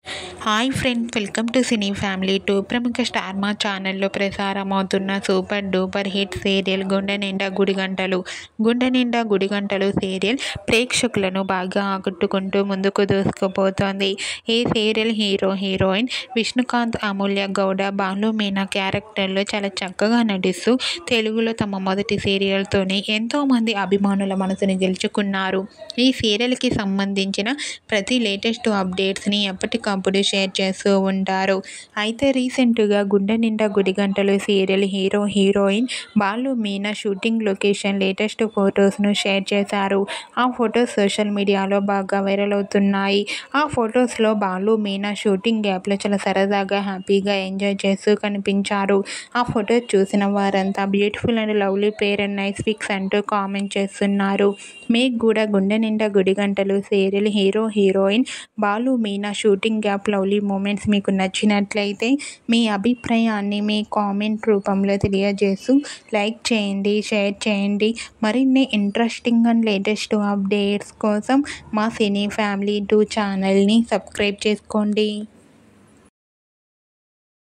hi friends welcome to cine family two ప్రముఖ star Maa ఛానల్లో ప్రసారమవుతున్న super duper hit serial Gunde Ninda గుడిగంటలు గుండె నిండా గుడిగంటలు సీరియల్ ప్రేక్షకులను బాగా ఆకట్టుకుంటూ ముందుకు దూసుకుపోతోంది ఈ serial hero heroine Vishnukanth Amulya Gowda Balu Meena క్యారెక్టర్లో చాలా చక్కగా నటిస్తూ తెలుగులో తమ మొదటి సీరియల్తోనే ఎంతోమంది అభిమానుల మనసుని గెలుచుకున్నారు ఈ సీరియల్కి సంబంధించిన ప్రతి లేటెస్ట్ అప్డేట్స్ని ఎప్పటికప్పుడు షేర్ చేస్తూ ఉంటారు అయితే రీసెంట్గా Gunde Ninda Gudigantalu serial hero heroine Balu Meena shooting location latest ఫొటోస్ను షేర్ చేశారు ఆ ఫొటోస్ సోషల్ మీడియాలో బాగా వైరల్ అవుతున్నాయి ఆ ఫొటోస్లో బాలు మీనా షూటింగ్ గ్యాప్లో చాలా సరదాగా హ్యాపీగా ఎంజాయ్ చేస్తూ కనిపించారు ఆ ఫొటోస్ చూసిన వారంతా beautiful and lovely pair and nice pics అంటూ కామెంట్ చేస్తున్నారు మీకు కూడా Gunde Ninda Gudigantalu serial hero heroine Balu Meena shooting gap lovely moments మీకు నచ్చినట్లయితే మీ అభిప్రాయాన్ని మీ కామెంట్ రూపంలో తెలియజేస్తూ లైక్ చేయండి షేర్ చేయండి మరిన్ని ఇంట్రెస్టింగ్ అండ్ లేటెస్ట్ అప్డేట్స్ కోసం మా సినీ ఫ్యామిలీ టూ ఛానల్ని సబ్స్క్రైబ్ చేసుకోండి